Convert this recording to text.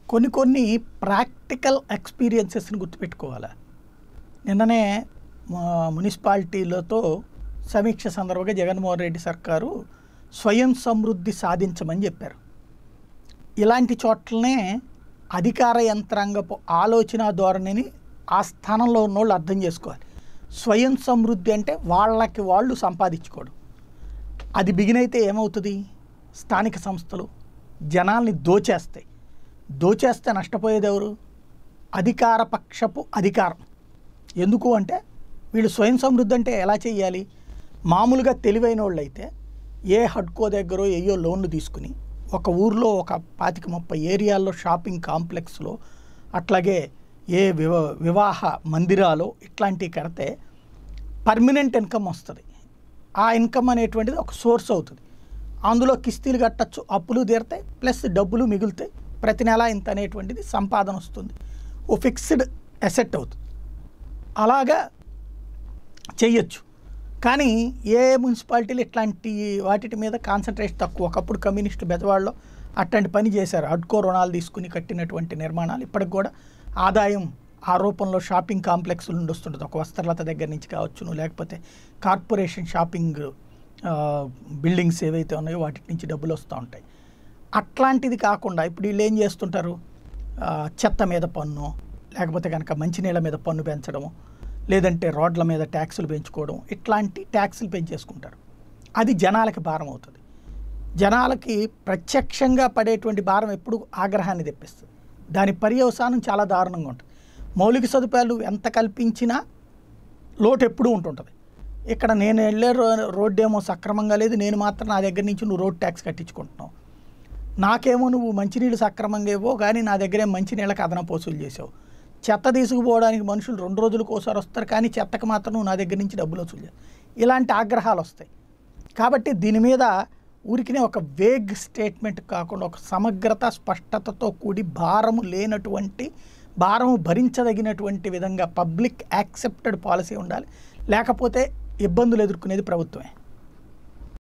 కొన్ని కొన్ని ప్రాక్టికల్ ఎక్స్పీరియన్సెస్ని గుర్తుపెట్టుకోవాలి నిన్ననే మా మున్సిపాలిటీలతో సమీక్ష సందర్భంగా జగన్మోహన్ రెడ్డి సర్కారు స్వయం సమృద్ధి సాధించమని చెప్పారు ఇలాంటి చోట్లనే అధికార యంత్రాంగపు ఆలోచన ధోరణిని ఆ స్థానంలో ఉన్నోళ్ళు అర్థం చేసుకోవాలి స్వయం సమృద్ధి అంటే వాళ్ళకి వాళ్ళు సంపాదించుకోవడం అది బిగిన్ అయితే ఏమవుతుంది స్థానిక సంస్థలు జనాల్ని దోచేస్తాయి దోచేస్తే నష్టపోయేది ఎవరు అధికార పక్షపు అధికారం ఎందుకు అంటే వీళ్ళు స్వయం సమృద్ధి అంటే ఎలా చేయాలి మామూలుగా తెలివైన వాళ్ళు అయితే ఏ హడ్కో దగ్గర ఏయో లోన్లు తీసుకుని ఒక ఊర్లో ఒక పాతిక ముప్పై ఏరియాల్లో షాపింగ్ కాంప్లెక్స్లో అట్లాగే ఏ వివ వివాహ మందిరాలు ఇట్లాంటివి కడితే పర్మనెంట్ ఇన్కమ్ వస్తుంది ఆ ఇన్కమ్ అనేటువంటిది ఒక సోర్స్ అవుతుంది అందులో కిస్తీలు కట్టచ్చు అప్పులు తీరుతాయి ప్లస్ డబ్బులు మిగులుతాయి ప్రతి నెల ఇంత అనేటువంటిది సంపాదన వస్తుంది ఓ ఫిక్స్డ్ అసెట్ అవుతుంది అలాగా చెయ్యొచ్చు కానీ ఏ మున్సిపాలిటీలు ఇట్లాంటి వాటి మీద కాన్సన్ట్రేషన్ తక్కువ ఒకప్పుడు కమ్యూనిస్టు బెజవాడలో అట్లాంటి పని చేశారు అడ్కో రుణాలు తీసుకుని కట్టినటువంటి నిర్మాణాలు ఇప్పటికి కూడా ఆదాయం ఆ రూపంలో షాపింగ్ కాంప్లెక్స్ల నుండి వస్తుంటుంది ఒక వస్త్రలత దగ్గర నుంచి కావచ్చును లేకపోతే కార్పొరేషన్ షాపింగ్ ఆ, బిల్డింగ్స్ ఏవైతే ఉన్నాయో వాటి నుంచి డబ్బులు వస్తూ ఉంటాయి అట్లాంటిది కాకుండా ఇప్పుడు వీళ్ళు ఏం చేస్తుంటారు ఆ, చెత్త మీద పన్ను లేకపోతే కనుక మంచినీళ్ళ మీద పన్ను పెంచడము లేదంటే రోడ్ల మీద ట్యాక్సులు పెంచుకోవడం ఇట్లాంటి ట్యాక్సులు పెంచేసుకుంటారు అది జనాలకి భారం అవుతుంది జనాలకి ప్రత్యక్షంగా పడేటువంటి భారం ఎప్పుడు ఆగ్రహాన్ని తెప్పిస్తుంది దాని పర్యవసానం చాలా దారుణంగా ఉంటుంది మౌలిక సదుపాయాలు ఎంత కల్పించినా లోటు ఎప్పుడూ ఉంటుంటుంది ఇక్కడ నేను వెళ్ళే రో రోడ్డు ఏమో సక్రమంగా లేదు నేను మాత్రం నా దగ్గర నుంచి నువ్వు రోడ్ ట్యాక్స్ కట్టించుకుంటున్నావు నాకేమో నువ్వు మంచినీళ్ళు సక్రమంగా ఇవ్వో కానీ నా దగ్గరే మంచినీళ్ళకి అదనపు వసూలు చేసావు చెత్త తీసుకుపోవడానికి మనుషులు రెండు రోజులకు ఒకసారి వస్తారు కానీ చెత్తకు మాత్రం నువ్వు నా దగ్గర నుంచి డబ్బులు వసూలు చేస్తావు ఇలాంటి ఆగ్రహాలు వస్తాయి కాబట్టి దీని మీద ఊరికినే ఒక వేగ్ స్టేట్మెంట్ కాకుండా ఒక సమగ్రత స్పష్టతతో కూడి భారము లేనటువంటి భారము భరించదగినటువంటి విధంగా పబ్లిక్ యాక్సెప్టెడ్ పాలసీ ఉండాలి లేకపోతే ఇబ్బందులు ఎదుర్కొనేది ప్రభుత్వమే